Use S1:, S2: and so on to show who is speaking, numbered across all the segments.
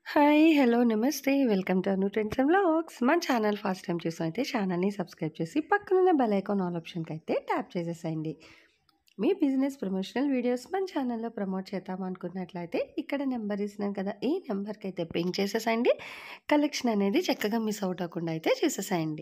S1: Hi! Hello! నమస్తే. Welcome to Anu trends and vlogs. మన channel first time చూసినైతే ఛానల్‌ని సబ్స్క్రైబ్ చేసి పక్కనున్న బెల్ ఐకాన్ ఆల్ ఆప్షన్‌కైతే ట్యాప్ చేసేసేయండి. మీ బిజినెస్ ప్రమోషనల్ వీడియోస్ మన ఛానల్‌లో ప్రమోట్ చేద్దామనుకున్నట్లయితే ఇక్కడ నెంబర్ ఇస్తున్నాను కదా! ఈ నెంబర్‌కైతే పింగ్ చేసేసేయండి. కలెక్షన్ అనేది చక్కగా మిస్ అవుట్ అవ్వకుండా అయితే చూసేసేయండి.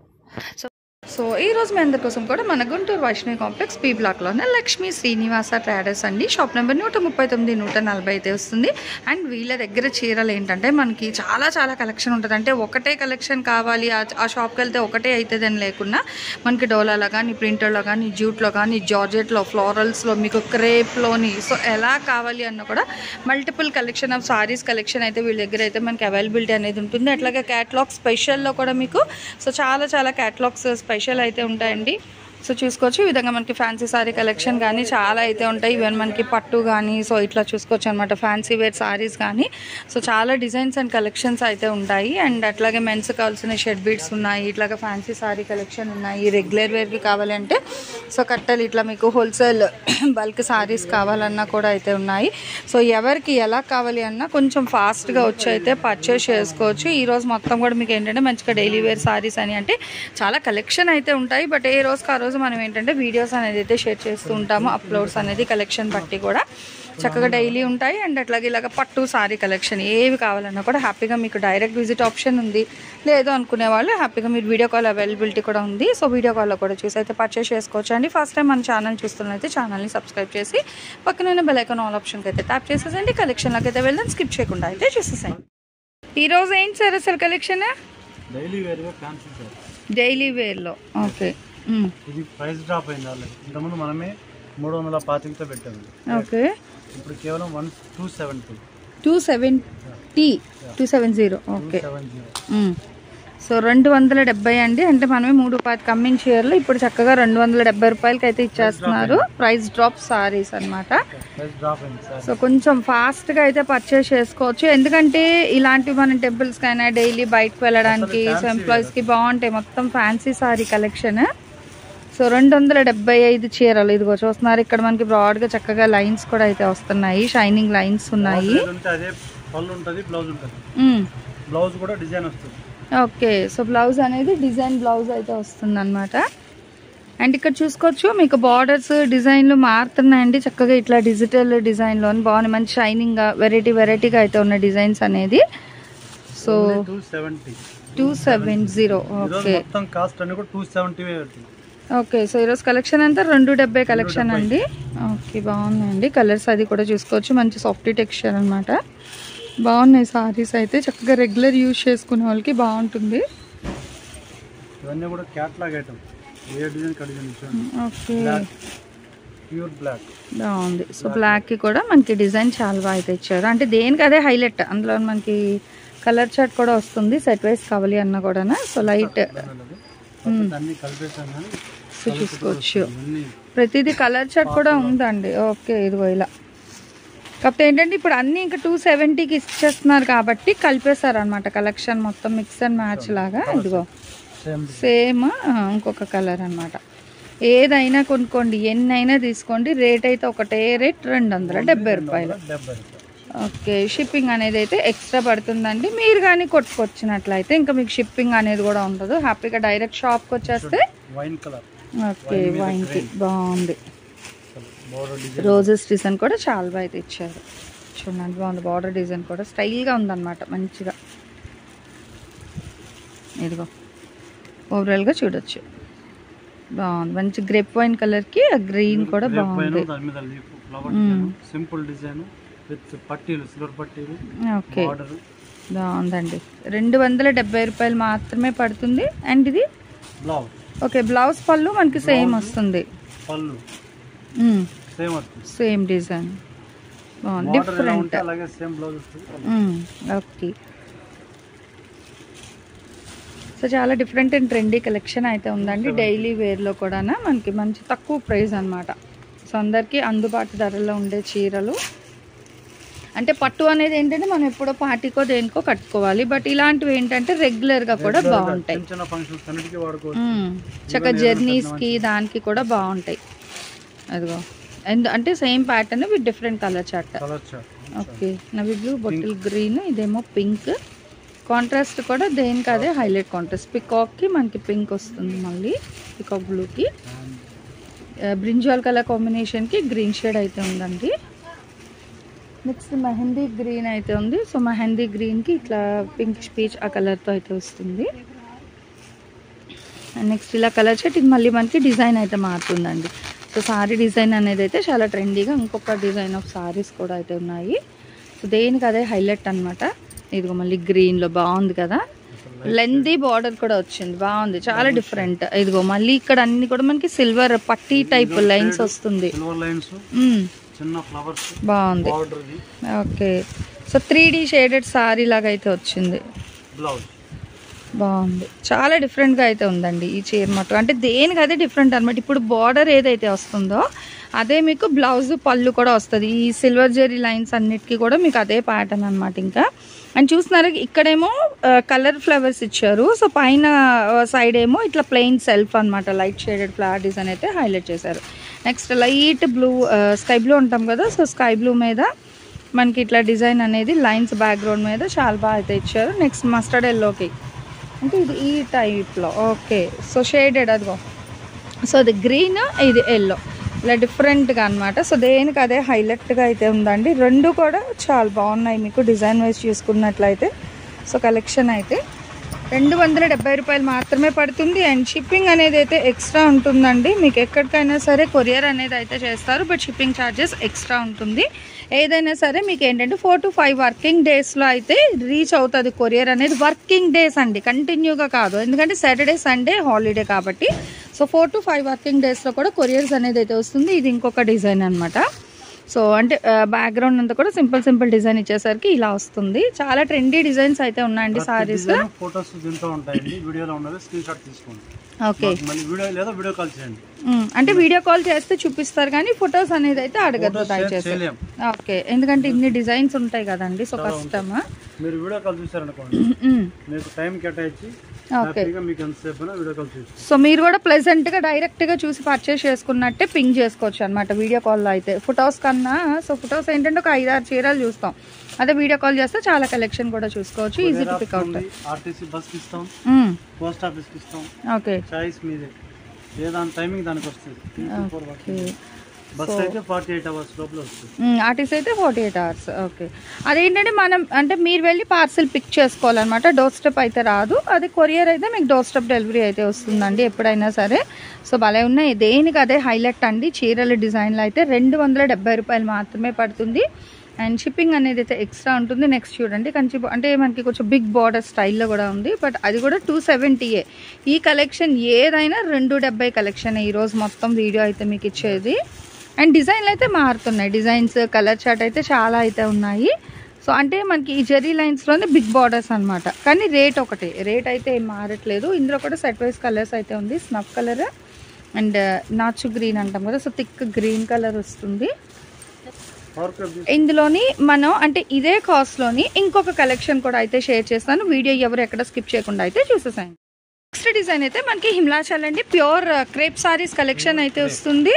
S1: సో
S2: సో ఈ రోజు మీ అందరి కోసం కూడా మన గుంటూరు వైష్ణవి కాంప్లెక్స్ పీ బ్లాక్లోనే లక్ష్మీ శ్రీనివాస ట్రేడర్స్ అండి షాప్ నెంబర్ నూట ముప్పై తొమ్మిది నూట నలభై అయితే వస్తుంది అండ్ వీళ్ళ దగ్గర చీరలు ఏంటంటే మనకి చాలా చాలా కలెక్షన్ ఉంటుంది అంటే ఒకటే కలెక్షన్ కావాలి ఆ ఆ షాప్కి వెళ్తే ఒకటే అవుతుంది అని లేకుండా మనకి డోలాలో కానీ ప్రింటర్లో కానీ జూట్లో కానీ జార్జెట్లో ఫ్లోరల్స్లో మీకు క్రేప్లోని సో ఎలా కావాలి అన్న కూడా multiple collection of sarees collection అయితే వీళ్ళ దగ్గర అయితే మనకి అవైలబిలిటీ అనేది ఉంటుంది అట్లాగే క్యాటలాగ్ స్పెషల్లో కూడా మీకు సో చాలా చాలా క్యాటలాగ్స్ స్పెషల్ అయితే ఉంటాయండి సో చూసుకోవచ్చు ఈ విధంగా మనకి ఫ్యాన్సీ సారీ కలెక్షన్ కానీ చాలా అయితే ఉంటాయి ఈవెన్ మనకి పట్టు కానీ సో ఇట్లా చూసుకోవచ్చు అనమాట ఫ్యాన్సీ వేర్ సారీస్ కానీ సో చాలా డిజైన్స్ అండ్ కలెక్షన్స్ అయితే ఉంటాయి అండ్ అట్లాగే మెన్స్ కావాల్సిన షెడ్ బీడ్స్ ఉన్నాయి ఇట్లాగా ఫ్యాన్సీ సారీ కలెక్షన్ ఉన్నాయి రెగ్యులర్ వేర్వి కావాలంటే సో కట్టలు ఇట్లా మీకు హోల్సేల్ బల్క్ సారీస్ కావాలన్నా కూడా అయితే ఉన్నాయి సో ఎవరికి ఎలా కావాలి అన్నా కొంచెం ఫాస్ట్గా వచ్చి అయితే పర్చేస్ చేసుకోవచ్చు ఈ రోజు మొత్తం కూడా మీకు ఏంటంటే మంచిగా డైలీ వేర్ సారీస్ అని అంటే చాలా కలెక్షన్ అయితే ఉంటాయి బట్ ఏ రోజుకి ఆ రోజు మనం ఏంటంటే వీడియోస్ అనేది అయితే షేర్ చేస్తూ ఉంటాము అప్లోడ్స్ అనేది కలెక్షన్ బట్టి కూడా చక్కగా డైలీ ఉంటాయి అండ్ అట్లాగే ఇలాగ పట్టు సారీ కలెక్షన్ ఏవి కావాలన్నా కూడా హ్యాపీగా మీకు డైరెక్ట్ విజిట్ ఆప్షన్ ఉంది లేదు అనుకునే వాళ్ళు హ్యాపీగా మీరు వీడియో కాల్ అవైలబిలిటీ కూడా ఉంది సో వీడియో కాల్లో కూడా చూసి అయితే పర్చేస్ చేసుకోవచ్చు అండి ఫస్ట్ టైం మన ఛానల్ చూస్తున్నైతే ఛానల్ని సబ్స్క్రైబ్ చేసి పక్కన బెల్ ఐకాన్ ఆల్ ఆప్షన్కి అయితే ట్యాప్ చేసేసండి కలెక్షన్లోకి అయితే వెళ్దాం స్కిప్ చేయకుండా అయితే చూసేసాను ఈరోజు ఏంటి సార్ అసలు కలెక్షన్
S3: డైలీ వేర్గా ఫ్యాన్సీ సార్
S2: డైలీ వేర్లో ఓకే
S3: ఇది ప్రైస్ డ్రాప్ అయింది ఆల్రెడీ ఇంతకుముందు మనమే మూడు వందల పాతికతో పెట్టాము
S2: ఓకే
S3: ఇప్పుడు కేవలం one two seventy
S2: two seventy two seven zero
S3: two
S2: okay
S3: seven zero
S2: so రెండు వందల డెబ్బై అండి అంటే మనమే మూడు పాతి కమ్మింగ్ చీరలు ఇప్పుడు చక్కగా రెండు వందల డెబ్బై రూపాయలకి అయితే ఇచ్చేస్తున్నారు ప్రైస్ డ్రాప్ సారీస్ అన్నమాట
S3: ప్రైస్ డ్రాప్ అయింది సార్
S2: సో కొంచెం ఫాస్ట్గా అయితే పర్చేస్ చేసుకోవచ్చు ఎందుకంటే ఇలాంటివి మనం టెంపుల్స్కి అయినా డైలీ బయటకు వెళ్ళడానికి సో ఎంప్లాయీస్కి బాగుంటాయి మొత్తం ఫ్యాన్సీ సారీ కలెక్షన్ సో రెండు వందల డెబ్బై ఐదు చీరలు ఇదిగో చూస్తున్నారు ఇక్కడ మనకి బ్రాడ్గా చక్కగా లైన్స్ కూడా అయితే వస్తున్నాయి షైనింగ్ లైన్స్ ఉన్నాయి
S3: ఏది ఉంటే అదే పళ్ళు ఉంటుంది బ్లౌజ్ ఉంటుంది
S2: మ్మ్.
S3: బ్లౌజ్ కూడా డిజైన్ వస్తుంది
S2: ఓకే సో బ్లౌజ్ అనేది డిజైన్ బ్లౌజ్ అయితే వస్తుంది అనమాట అండ్ ఇక్కడ చూసుకోవచ్చు మీకు బార్డర్స్ డిజైన్లు మారుతున్నాయండి చక్కగా ఇట్లా డిజిటల్ డిజైన్లో బాగున్నాయి మంచి షైనింగ్గా వెరైటీ వెరైటీగా అయితే ఉన్న డిజైన్స్ అనేది so
S3: two seventy
S2: two seven zero
S3: ఈరోజు
S2: ఓకే
S3: మొత్తం కాస్ట్ అన్ని కూడా టూ సెవెంటీ పెడుతుంది
S2: ఓకే సో ఈరోజు కలెక్షన్ అంతా రెండు డెబ్బై కలెక్షన్ అండి ఓకే బాగున్నాయండి కలర్స్ అది కూడా చూసుకోవచ్చు మంచి సాఫ్ట్ టెక్స్చర్ అన్నమాట బాగున్నాయి సారీస్ అయితే చక్కగా రెగ్యులర్ యూజ్ చేసుకునే వాళ్ళకి బాగుంటుంది
S3: ఇవన్నీ కూడా క్యాట్లాగ్ ఐటమ్ ఏ డిజైన్ కా డిజైన్ చూడండి
S2: ఓకే
S3: బ్లాక్ ప్యూర్ బ్లాక్
S2: బాగుంది సో బ్లాక్కి కూడా మనకి డిజైన్ చాలా బాగా అయితే ఇచ్చారు అంటే దేనికి అదే హైలైట్ అందులో మనకి కలర్ చార్ట్ కూడా వస్తుంది సెట్ వైస్ కావాలి అన్న కూడా సో లైట్
S3: అన్ని కలిపేసాం కానీ
S2: సో చూసుకోవచ్చు
S3: ఇవన్నీ
S2: ప్రతిదీ కలర్ చార్ట్ కూడా ఉందండి ఓకే ఇదిగో ఇలా కాకపోతే ఏంటంటే ఇప్పుడు అన్నీ ఇంకా టూ సెవెంటీకి ఇచ్చేస్తున్నారు కాబట్టి కలిపేశారు అనమాట కలెక్షన్ మొత్తం మిక్స్ అండ్ మ్యాచ్ లాగా ఇదిగో
S3: సేమ్
S2: సేమ్ ఇంకొక కలర్ అన్నమాట ఏదైనా కొనుక్కోండి ఎన్నైనా తీసుకోండి రేట్ అయితే ఒకటే రేట్ రెండు వందల డెబ్బై రూపాయలు
S3: డెబ్బై రూపాయలు
S2: ఓకే షిప్పింగ్ అనేది అయితే ఎక్స్ట్రా పడుతుందండి మీరు కానీ కొట్టుకొచ్చినట్లయితే ఇంకా మీకు షిప్పింగ్ అనేది కూడా ఉండదు హ్యాపీగా డైరెక్ట్ షాప్కి వచ్చేస్తే
S3: వైన్ కలర్
S2: ఓకే వైన్కి బాగుంది
S3: బోర్డర్ డిజైన్
S2: రోజెస్ డిజైన్ కూడా చాలా బాగా అయితే ఇచ్చారు చూడండి బాగుంది బార్డర్ డిజైన్ కూడా స్టైల్గా ఉందన్నమాట మంచిగా ఇదిగో ఓవరాల్గా చూడొచ్చు బాగుంది మంచి గ్రేప్ వైన్ కలర్కి గ్రీన్ కూడా బాగుంది
S3: దాని మీద leaf flower design simple design with పట్టీలు సిల్వర్ పట్టీలు
S2: ఓకే
S3: బార్డర్
S2: బాగుందండి రెండు వందల డెబ్బై రూపాయలు మాత్రమే పడుతుంది అండ్ ఇది
S3: బ్లౌజ్
S2: ఓకే బ్లౌజ్ పళ్ళు మనకి సేమ్ వస్తుంది
S3: పళ్ళు సేమ్ వస్తుంది
S2: సేమ్ డిజైన్ బాగుంది
S3: బార్డర్ ఎలా
S2: డిఫరెంట్
S3: ఉంటే అలాగే సేమ్ బ్లౌజ్ వస్తుంది
S2: ఓకే సో చాలా డిఫరెంట్ అండ్ ట్రెండీ కలెక్షన్ అయితే ఉందండి డైలీ వేర్లో కూడా మనకి మంచి తక్కువ ప్రైస్ అన్నమాట సో అందరికీ అందుబాటు ధరలో ఉండే చీరలు అంటే పట్టు అనేది ఏంటంటే మనం ఎప్పుడో పార్టీకో దేనికో కట్టుకోవాలి బట్ ఇలాంటివి ఏంటంటే రెగ్యులర్గా కూడా బాగుంటాయి
S3: చిన్న చిన్న ఫంక్షన్స్ అన్నిటికీ వాడుకోవచ్చు
S2: మ్మ్. చక్కగా జర్నీస్కి దానికి కూడా బాగుంటాయి అదిగో ఎందు అంటే same pattern with different colour chart
S3: colour chart
S2: okay navy blue bottle green ఇదేమో పింక్ కాంట్రాస్ట్ కూడా దేనికి అదే హైలైట్ కాంట్రాస్ట్ పికాక్కి మనకి పింక్ వస్తుంది మళ్ళీ పికాక్ బ్లూకి బ్రింజాల్ కలర్ కాంబినేషన్కి గ్రీన్ షేడ్ అయితే ఉందండి నెక్స్ట్ మెహందీ గ్రీన్ అయితే ఉంది సో మెహందీ గ్రీన్కి ఇట్లా పింక్ స్పీచ్ ఆ కలర్తో అయితే వస్తుంది అండ్ నెక్స్ట్ ఇలా కలర్ షర్ట్ ఇది మళ్ళీ మనకి డిజైన్ అయితే మారుతుందండి సో సారీ డిజైన్ అనేది అయితే చాలా ట్రెండీగా ఇంకొక డిజైన్ ఆఫ్ సారీస్ కూడా అయితే ఉన్నాయి సో దేనికి అదే హైలైట్ అనమాట ఇదిగో మళ్ళీ గ్రీన్లో బాగుంది కదా లెందీ బార్డర్ కూడా వచ్చింది బాగుంది చాలా డిఫరెంట్ ఇదిగో మళ్ళీ ఇక్కడ అన్ని కూడా మనకి సిల్వర్ పట్టీ టైప్ లైన్స్ వస్తుంది
S3: సిల్వర్ లైన్స్
S2: మ్మ్.
S3: చిన్న ఫ్లవర్స్
S2: బాగుంది
S3: బార్డర్ ది
S2: okay so three D shaded saree లాగా అయితే వచ్చింది
S3: బ్లౌజ్
S2: బాగుంది చాలా డిఫరెంట్గా అయితే ఉందండి ఈ చీర మొత్తం అంటే దేనికి అదే డిఫరెంట్ అనమాట ఇప్పుడు బార్డర్ ఏదైతే వస్తుందో అదే మీకు బ్లౌజ్ పళ్ళు కూడా వస్తుంది ఈ సిల్వర్ జెరీ లైన్స్ అన్నిటికీ కూడా మీకు అదే ప్యాటర్న్ అనమాట ఇంకా అండ్ చూస్తున్నారా ఇక్కడేమో కలర్ ఫ్లవర్స్ ఇచ్చారు సో పైన సైడ్ ఏమో ఇట్లా ప్లెయిన్ సెల్ఫ్ అనమాట లైట్ షేడెడ్ ఫ్లవర్ డిజైన్ అయితే హైలైట్ చేశారు next light blue sky blue ఉంటాం కదా సో స్కై బ్లూ మీద మనకి ఇట్లా డిజైన్ అనేది లైన్స్ బ్యాక్గ్రౌండ్ మీద చాలా బాగా అయితే ఇచ్చారు నెక్స్ట్ మస్టర్డ్ ఎల్లోకి అంటే ఇది ఈ టైప్లో ఓకే సో షేడెడ్ అదిగో సో అది గ్రీన్ ఇది ఎల్లో ఇలా డిఫరెంట్గా అనమాట సో దేనికి అదే హైలైట్గా అయితే ఉందండి రెండు కూడా చాలా బాగున్నాయి మీకు డిజైన్ వైజ్ చూసుకున్నట్లయితే సో కలెక్షన్ అయితే రెండు వందల డెబ్బై రూపాయలు మాత్రమే పడుతుంది అండ్ షిప్పింగ్ అనేది అయితే ఎక్స్ట్రా ఉంటుందండి మీకు ఎక్కడికైనా సరే కొరియర్ అనేది అయితే చేస్తారు బట్ షిప్పింగ్ ఛార్జెస్ ఎక్స్ట్రా ఉంటుంది ఏదైనా సరే మీకు ఏంటంటే ఫోర్ టు ఫైవ్ వర్కింగ్ డేస్లో అయితే రీచ్ అవుతుంది కొరియర్ అనేది వర్కింగ్ డేస్ అండి కంటిన్యూగా కాదు ఎందుకంటే సాటర్డే సండే హాలిడే కాబట్టి so four to five working డేస్లో కూడా కొరియర్స్ అనేది అయితే వస్తుంది ఇది ఇంకొక డిజైన్ అనమాట సో అంటే బ్యాక్గ్రౌండ్ అంతా కూడా సింపుల్ సింపుల్ డిజైన్ ఇచ్చేసరికి ఇలా వస్తుంది చాలా ట్రెండీ డిజైన్స్ అయితే ఉన్నాయండి సారీస్
S3: ఫొటోస్ దీంతో ఉంటాయండి వీడియోలో ఉన్నది స్క్రీన్ షాట్ తీసుకోండి
S2: ఓకే
S3: మాకు మళ్ళీ వీడియో లేదా వీడియో కాల్ చేయండి
S2: ఉమ్, అంటే వీడియో కాల్ చేస్తే చూపిస్తారు కానీ ఫొటోస్ అనేది అయితే అడగద్దు
S3: Photos share
S2: దయచేసి
S3: చేయలేం
S2: ఓకే ఎందుకంటే ఇన్ని డిజైన్స్ ఉంటాయి కదండి సో
S3: చాలా
S2: కష్టమ్
S3: మీరు వీడియో కాల్ చూసారనుకోండి మీకు టైం కేటాయించి
S2: ఓకే
S3: హ్యాపీగా మీకు ఎంతసేపు వీడియో కాల్ చూసుకోండి
S2: సో మీరు కూడా ప్లెజెంట్గా డైరెక్ట్గా చూసి పర్చేస్ చేసుకున్నట్టే పింక్ చేసుకోవచ్చు అనమాట వీడియో కాల్లో అయితే ఫొటోస్ కన్నా సో ఫొటోస్ ఏంటంటే ఒక ఐదారు చీరలు చూస్తాం అదే వీడియో కాల్ చేస్తే చాలా కలెక్షన్ కూడా చూసుకోవచ్చు easy to pick out
S3: RTC బస్కి ఇస్తాం పోస్ట్ ఆఫీస్కి ఇస్తాం
S2: ఓకే
S3: చాయిస్ మీదే ఏ దాని టైమింగ్ దానికి వస్తుంది Three to four
S2: okay
S3: working. Bus అయితే ఫార్టీ ఎయిట్ అవర్స్ లోపల వస్తుంది
S2: ఆర్టీసీ అయితే ఫార్టీ ఎయిట్ అవర్స్ ఓకే అదేంటంటే మనం అంటే మీరు వెళ్ళి పార్సిల్ పిక్ చేసుకోవాలన్నమాట డోర్ స్టెప్ అయితే రాదు అది కొరియర్ అయితే మీకు డోర్ స్టెప్ డెలివరీ అయితే వస్తుందండి ఎప్పుడైనా సరే సో భలే ఉన్నాయి దేనికి అదే హైలైట్ అండి చీరల డిజైన్లు అయితే రెండు వందల డెబ్బై రూపాయలు మాత్రమే పడుతుంది అండ్ షిప్పింగ్ అనేది అయితే ఎక్స్ట్రా ఉంటుంది నెక్స్ట్ చూడండి కంచి బా- అంటే మనకి కొంచెం బిగ్ బార్డర్ స్టైల్లో కూడా ఉంది బట్ అది కూడా టూ సెవెంటీయే ఈ కలెక్షన్ ఏదైనా రెండు డెబ్బై కలెక్షన్ ఈరోజు మొత్తం వీడియో అయితే మీకు ఇచ్చేది అండ్ డిజైన్లు అయితే మారుతున్నాయి డిజైన్స్ కలర్ చార్ట్ అయితే చాలా అయితే ఉన్నాయి సో అంటే మనకి ఈ జెరీ లైన్స్లోనే బిగ్ బార్డర్స్ అనమాట కానీ రేట్ ఒకటే రేట్ అయితే ఏం మారట్లేదు ఇందులో కూడా సెట్ వైస్ కలర్స్ అయితే ఉంది స్నఫ్ కలర్ అండ్ నాచు గ్రీన్ అంటాం కదా సో థిక్ గ్రీన్ కలర్ వస్తుంది
S3: పవర్ క్లబ్
S2: ఇందులోని మనం అంటే ఇదే కాస్ట్లోని ఇంకొక కలెక్షన్ కూడా అయితే షేర్ చేస్తాను వీడియో ఎవరు ఎక్కడ స్కిప్ చేయకుండా అయితే చూసేసాను నెక్స్ట్ డిజైన్ అయితే మనకి హిమాచల్ అండి ప్యూర్ క్రేప్ సారీస్ కలెక్షన్ అయితే వస్తుంది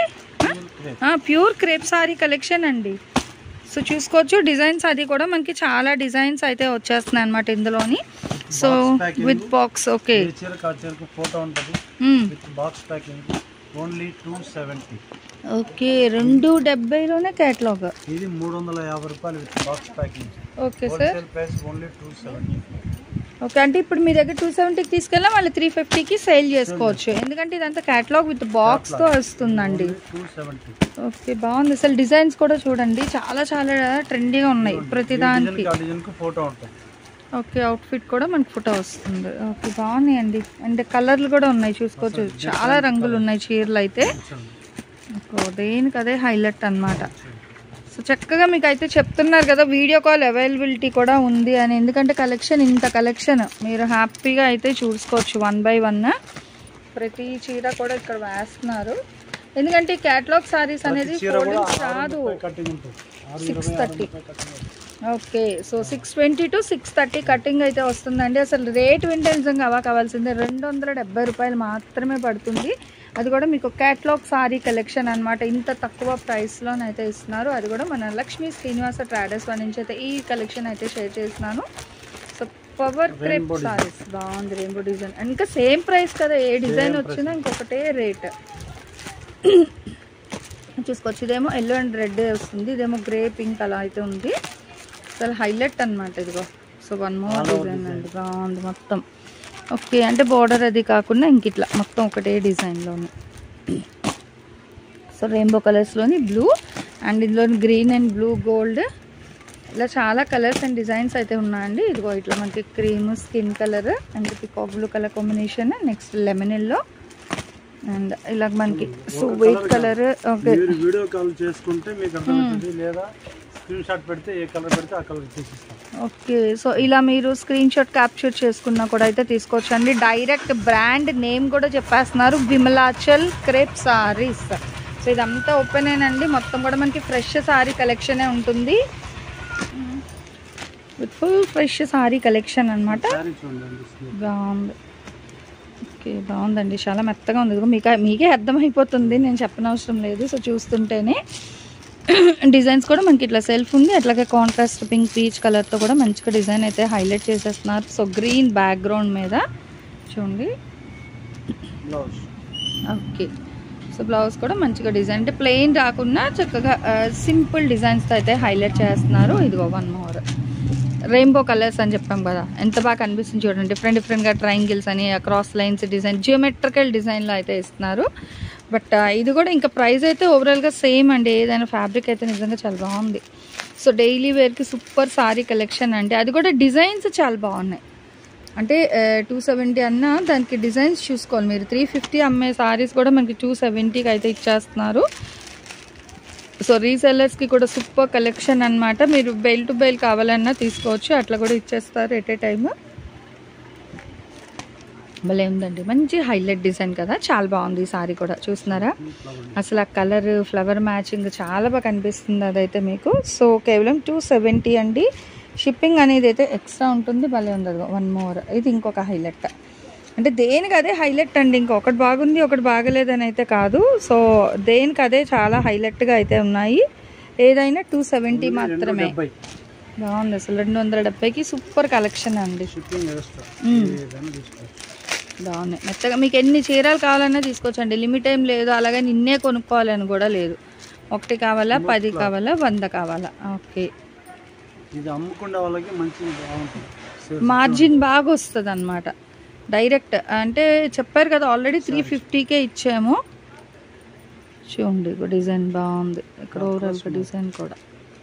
S2: ప్యూర్ క్రేప్ సారీ కలెక్షన్ అండి సో చూసుకోవచ్చు డిజైన్స్ అది కూడా మనకి చాలా డిజైన్స్ అయితే వచ్చేస్తున్నాయి అనమాట ఇందులోని so
S3: Box packing.
S2: With box okay
S3: ఏ చీర కా చీరకు ఫోటో ఉంటుంది with box packing only two seventy
S2: okay రెండు డెబ్బైలోనే కేటలాగ్
S3: ఇది మూడు వందల యాభై రూపాయలు with box packing
S2: okay sir
S3: wholesale price only two seventy
S2: okay అంటే ఇప్పుడు మీ దగ్గర టూ సెవెంటీకి తీసుకెళ్ళా మళ్ళీ త్రీ ఫిఫ్టీకి సేల్ చేసుకోవచ్చు ఎందుకంటే ఇదంతా క్యాటలాగ్ విత్ బాక్స్తో వస్తుందండి
S3: టూ సెవెంటీ
S2: ఓకే బాగుంది అసలు డిజైన్స్ కూడా చూడండి చాలా చాలా ట్రెండీగా ఉన్నాయి ప్రతిదానికి
S3: ఆ డిజైన్ కు ఫోటో ఉంటుంది
S2: ఓకే అవుట్ఫిట్ కూడా మనకి ఫోటో వస్తుంది ఓకే బాగున్నాయండి అండ్ కలర్లు కూడా ఉన్నాయి చూసుకోవచ్చు చాలా రంగులు ఉన్నాయి చీరలు అయితే ఓ, దేనికి అదే హైలైట్ అన్నమాట సో చక్కగా మీకు అయితే చెప్తున్నారు కదా వీడియో కాల్ అవైలబిలిటీ కూడా ఉంది అని ఎందుకంటే కలెక్షన్ ఇంత కలెక్షన్ మీరు హ్యాపీగా అయితే చూసుకోవచ్చు వన్ బై వన్ ప్రతి చీర కూడా ఇక్కడ వేస్తున్నారు ఎందుకంటే క్యాటలాగ్ సారీస్ అనేది
S3: చీర కూడా
S2: ఫోల్డింగ్స్ రాదు
S3: కటింగ్ ఉంటుంది ఆరు
S2: సిక్స్
S3: ఇరవై ఆరు
S2: థర్టీ
S3: రూపాయలు cutting ఉంటుంది.
S2: Okay so six twenty to six thirty cutting అయితే వస్తుందండి అసలు రేట్ వింటే నిజంగా అవ్వ కావాల్సిందే రెండు వందల డెబ్బై రూపాయలు మాత్రమే పడుతుంది అది కూడా మీకు క్యాట్లాగ్ సారీ కలెక్షన్ అన్నమాట ఇంత తక్కువ ప్రైస్లోనైతే ఇస్తున్నారు అది కూడా మన లక్ష్మీ శ్రీనివాస ట్రాడర్స్ వాళ్ళ నుంచి అయితే ఈ కలెక్షన్ అయితే షేర్ చేస్తున్నాను so power crepe
S3: Rainbow design.
S2: Sarees బాగుంది రెయిన్బో డిజైన్ ఇంకా సేమ్ ప్రైస్ కదా ఏ డిజైన్
S3: Same
S2: వచ్చినా ఇంకొకటే రేట్ చూసుకోవచ్చు ఇదేమో ఎల్లో అండ్ రెడ్ వస్తుంది ఇదేమో గ్రే పింక్ అలా అయితే ఉంది చాలా హైలైట్ అన్నమాట ఇదిగో so one more
S3: All over
S2: design
S3: design.
S2: అండి బాగుంది మొత్తం ఓకే అంటే బార్డర్ అది కాకుండా ఇంక ఇట్లా మొత్తం ఒకటే డిజైన్లోని సో రెయిన్బో కలర్స్లోని బ్లూ అండ్ ఇందులో గ్రీన్ అండ్ బ్లూ గోల్డ్ ఇలా చాలా కలర్స్ అండ్ డిజైన్స్ అయితే ఉన్నాయండి ఇదిగో ఇట్లా మనకి cream skin colour and peacock blue colour combination next lemon yellow and ఇలా మనకి సో
S3: ఒక
S2: వైట్
S3: colour
S2: కలర్ ఓకే
S3: మీరు వీడియో కాల్ చేసుకుంటే మీకు అర్థమవుతుంది లేదా స్క్రీన్ షాట్ పెడితే ఏ కలర్ పెడితే ఆ కలర్ తీసిస్తాం
S2: ఓకే సో ఇలా మీరు స్క్రీన్ షాట్ క్యాప్చర్ చేసుకున్నా కూడా అయితే తీసుకోవచ్చు అండి డైరెక్ట్ బ్రాండ్ నేమ్ కూడా చెప్పేస్తున్నారు విమలాచల్ క్రేప్ సారీస్ సో ఇదంతా ఓపెన్ అయినండి మొత్తం కూడా మనకి ఫ్రెష్ సారీ కలెక్షనే ఉంటుంది with full fresh saree collection అన్నమాట
S3: శారీ చూడండి అనిపిస్తుంది
S2: బాగుంది ఓకే బాగుందండి చాలా మెత్తగా ఉంది ఇదిగో మీకు మీకే అర్థమైపోతుంది నేను చెప్పనవసరం లేదు సో చూస్తుంటేనే డిజైన్స్ కూడా మనకి ఇట్లా సెల్ఫ్ ఉంది అట్లాగే కాంట్రాస్ట్ పింక్ పీచ్ కలర్తో కూడా మంచిగా డిజైన్ అయితే హైలైట్ చేసేస్తున్నారు సో గ్రీన్ బ్యాక్గ్రౌండ్ మీద చూడండి
S3: బ్లౌజ్
S2: ఓకే సో బ్లౌజ్ కూడా మంచిగా డిజైన్ అంటే ప్లెయిన్ రాకుండా చక్కగా సింపుల్ డిజైన్స్తో అయితే హైలైట్ చేస్తున్నారు ఇదిగో వన్ మోర్ రెయిన్బో కలర్స్ అని చెప్పాం కదా ఎంత బాగా కనిపిస్తుంది చూడండి డిఫరెంట్ డిఫరెంట్గా ట్రయాంగిల్స్ అని క్రాస్ లైన్స్ డిజైన్ జియోమెట్రికల్ డిజైన్లో అయితే ఇస్తున్నారు బట్ ఇది కూడా ఇంకా ప్రైస్ అయితే ఓవరాల్గా సేమ్ అండి ఏదైనా ఫ్యాబ్రిక్ అయితే నిజంగా చాలా బాగుంది సో డైలీ వేర్కి సూపర్ సారీ కలెక్షన్ అంటే అది కూడా డిజైన్స్ చాలా బాగున్నాయి అంటే టూ సెవెంటీ అన్న దానికి డిజైన్స్ చూసుకోవాలి మీరు త్రీ ఫిఫ్టీ అమ్మే సారీస్ కూడా మనకి టూ సెవెంటీకి అయితే ఇచ్చేస్తున్నారు సో రీసెల్లర్స్కి కూడా సూపర్ కలెక్షన్ అన్నమాట మీరు బెల్ టు బెల్ కావాలన్నా తీసుకోవచ్చు అట్లా కూడా ఇచ్చేస్తారు ఎట్ ఏ టైమ్ భలే ఉందండి మంచి హైలైట్ డిజైన్ కదా చాలా బాగుంది ఈ సారీ కూడా చూస్తున్నారా అసలు ఆ కలర్ ఫ్లవర్ మ్యాచింగ్ చాలా బాగా కనిపిస్తుంది అదైతే మీకు సో కేవలం టూ సెవెంటీ అండి షిప్పింగ్ అనేది అయితే ఎక్స్ట్రా ఉంటుంది భలే ఉంది అది వన్ మోర్ ఇది ఇంకొక హైలైట్ అంటే దేనికి అదే హైలైట్ అండి ఇంకొకటి బాగుంది ఒకటి బాగలేదని అయితే కాదు సో దేనికి అదే చాలా హైలైట్గా అయితే ఉన్నాయి ఏదైనా టూ సెవెంటీ మాత్రమే
S3: డెబ్బై
S2: బాగుంది అసలు రెండు వందల డెబ్బైకి సూపర్ కలెక్షన్ అండి
S3: షిప్పింగ్ ఎక్స్ట్రా
S2: మ్మ్.
S3: ఏదైనా తీసుకోవచ్చు
S2: బాగున్నాయి మెత్తగా మీకు ఎన్ని చీరలు కావాలన్నా తీసుకోవచ్చండి లిమిట్ ఏం లేదు అలాగే నిన్నే కొనుక్కోవాలని కూడా లేదు ఒకటి కావాలా పది కావాలా వంద కావాలా ఓకే
S3: ఇది అమ్ముకునే వాళ్ళకి మంచి బాగుంటుంది Sales
S2: మార్జిన్ బాగా వస్తుంది అనమాట డైరెక్ట్ అంటే చెప్పారు కదా ఆల్రెడీ త్రీ ఫిఫ్టీకే ఇచ్చాము చూడండి ఇక డిజైన్ బాగుంది ఇక్కడ ఓవరాల్ డిజైన్ కూడా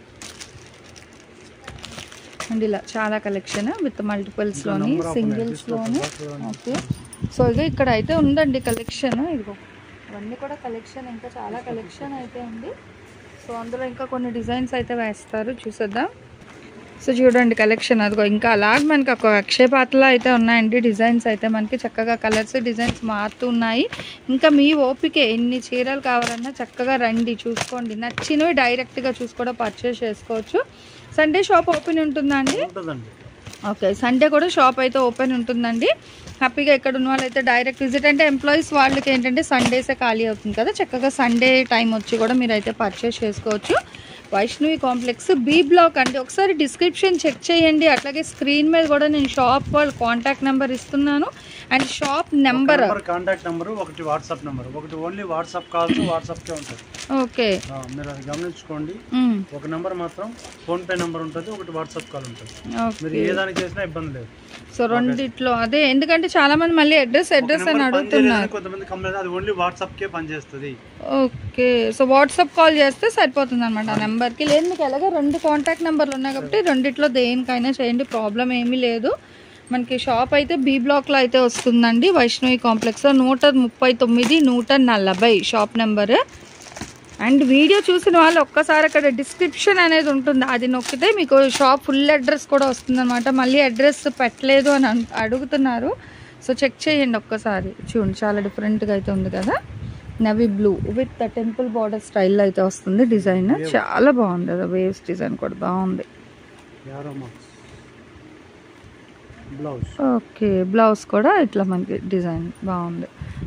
S2: అండ్ ఇలా చాలా కలెక్షన్ విత్ మల్టిపుల్స్లోని
S3: number of ఉన్నాయి.
S2: సింగిల్స్లోని
S3: Discount
S2: ఓకే సో ఇక ఇక్కడ అయితే ఉందండి కలెక్షన్ ఇదిగో అవన్నీ కూడా కలెక్షన్ ఇంకా చాలా కలెక్షన్ అయితే ఉంది సో అందులో ఇంకా కొన్ని డిజైన్స్ అయితే వేస్తారు చూసేద్దాం సో చూడండి కలెక్షన్ అదిగో ఇంకా అలాగే మనకి ఒక అక్షయపాత్రలో అయితే ఉన్నాయండి డిజైన్స్ అయితే మనకి చక్కగా కలర్స్ డిజైన్స్ మారుతూ ఉన్నాయి ఇంకా మీ ఓపిక ఎన్ని చీరలు కావాలన్నా చక్కగా రండి చూసుకోండి నచ్చినవి డైరెక్ట్గా చూసి కూడా పర్చేస్ చేసుకోవచ్చు సండే షాప్ ఓపెన్ ఉంటుందా అండి
S3: ఉంటుందండి
S2: ఓకే సండే కూడా షాప్ అయితే ఓపెన్ ఉంటుందండి హ్యాపీగా ఇక్కడ ఉన్న వాళ్ళు అయితే డైరెక్ట్ విజిట్ అంటే ఎంప్లాయీస్ వాళ్ళకి ఏంటంటే సండేసే ఖాళీ అవుతుంది కదా చక్కగా సండే టైం వచ్చి కూడా మీరు అయితే పర్చేస్ చేసుకోవచ్చు వైష్ణవి కాంప్లెక్స్ బి బ్లాక్ అండి ఒకసారి డిస్క్రిప్షన్ చెక్ చేయండి అట్లాగే స్క్రీన్ మీద కూడా నేను షాప్ వాళ్ళ కాంటాక్ట్ నెంబర్ ఇస్తున్నాను and shop number
S3: number contact number ఒకటి వాట్సాప్ నెంబర్ ఒకటి ఓన్లీ వాట్సాప్ కాల్స్ వాట్సాప్కే ఉంటుంది
S2: ఓకే
S3: ఆ, మీరు అది గమనించుకోండి
S2: మ్మ్.
S3: ఒక నెంబర్ మాత్రం ఫోన్ పే నెంబర్ ఉంటుంది ఒకటి వాట్సాప్ కాల్ ఉంటుంది మీరు
S2: ఓకే
S3: ఏ దానికి చేసినా ఇబ్బంది లేదు
S2: సో రెండిట్లో అదే ఎందుకంటే చాలా మంది మళ్ళీ అడ్రస్ అడ్రస్
S3: ఒక
S2: అని
S3: నెంబర్
S2: అడుగుతున్నారు
S3: పనిచేయదని కొంతమంది కంప్లైంట్ అది ఓన్లీ వాట్సాప్ కే పనిచేస్తుంది
S2: ఓకే సో వాట్సాప్ కాల్ చేస్తే సరిపోతుంది అనమాట ఆ నెంబర్కి లేదు మీకు ఎలాగో రెండు కాంటాక్ట్ నెంబర్లు ఉన్నాయి కాబట్టి రెండిట్లో దేనికైనా చేయండి ప్రాబ్లం ఏమీ లేదు మనకి షాప్ అయితే బి బ్లాక్లో అయితే వస్తుందండి వైష్ణవి కాంప్లెక్స్లో నూట ముప్పై తొమ్మిది నూట నలభై షాప్ నెంబర్ అండ్ వీడియో చూసిన వాళ్ళు ఒక్కసారి అక్కడ డిస్క్రిప్షన్ అనేది ఉంటుంది అది నొక్కితే మీకు షాప్ ఫుల్ అడ్రస్ కూడా వస్తుందన్నమాట మళ్ళీ అడ్రస్ పెట్టలేదు అని అన్- అడుగుతున్నారు సో చెక్ చేయండి ఒక్కసారి చూడండి చాలా డిఫరెంట్గా అయితే ఉంది కదా navy blue with temple border స్టైల్లో అయితే వస్తుంది డిజైన్ చాలా బాగుంది అది వేవ్స్ డిజైన్ కూడా బాగుంది
S3: arrow marks blouse
S2: okay blouse కూడా ఇట్లా మనకి డిజైన్ బాగుంది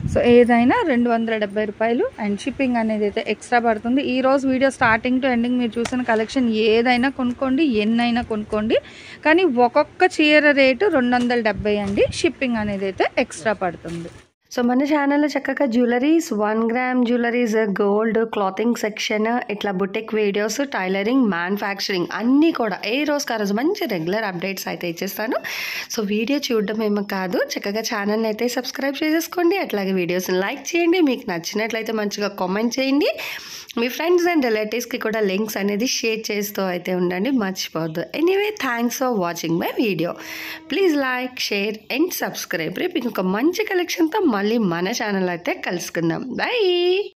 S2: సో ఏదైనా రెండు వందల డెబ్బై రూపాయలు అండ్ షిప్పింగ్ అనేది అయితే ఎక్స్ట్రా పడుతుంది ఈ రోజు వీడియో స్టార్టింగ్ టు ఎండింగ్ మీరు చూసిన కలెక్షన్ ఏదైనా కొనుక్కోండి ఎన్నైనా కొనుక్కోండి కానీ ఒక్కొక్క చీర రేటు రెండు వందల డెబ్బై అండి షిప్పింగ్ అనేది అయితే ఎక్స్ట్రా పడుతుంది
S1: సో మన ఛానల్లో చక్కగా jewelleries one gram jewelleries gold clothing section ఇట్లా బుటెక్ వీడియోస్ టైలరింగ్ మ్యానుఫ్యాక్చరింగ్ అన్నీ కూడా ఏ రోజుకి ఆ రోజు మంచి రెగ్యులర్ అప్డేట్స్ అయితే ఇచ్చేస్తాను సో వీడియో చూడడం ఏమో కాదు చక్కగా ఛానల్ని అయితే సబ్స్క్రైబ్ చేసేసుకోండి అట్లాగే వీడియోస్ని లైక్ చేయండి మీకు నచ్చినట్లయితే మంచిగా కామెంట్ చేయండి మీ ఫ్రెండ్స్ అండ్ రిలేటివ్స్కి కూడా లింక్స్ అనేది షేర్ చేస్తూ అయితే ఉండండి మర్చిపోవద్దు anyway thanks for watching my video please like share and subscribe రేపు ఇంకొక మంచి కలెక్షన్తో మళ్ళీ మన ఛానల్ అయితే కలుసుకుందాం బాయ్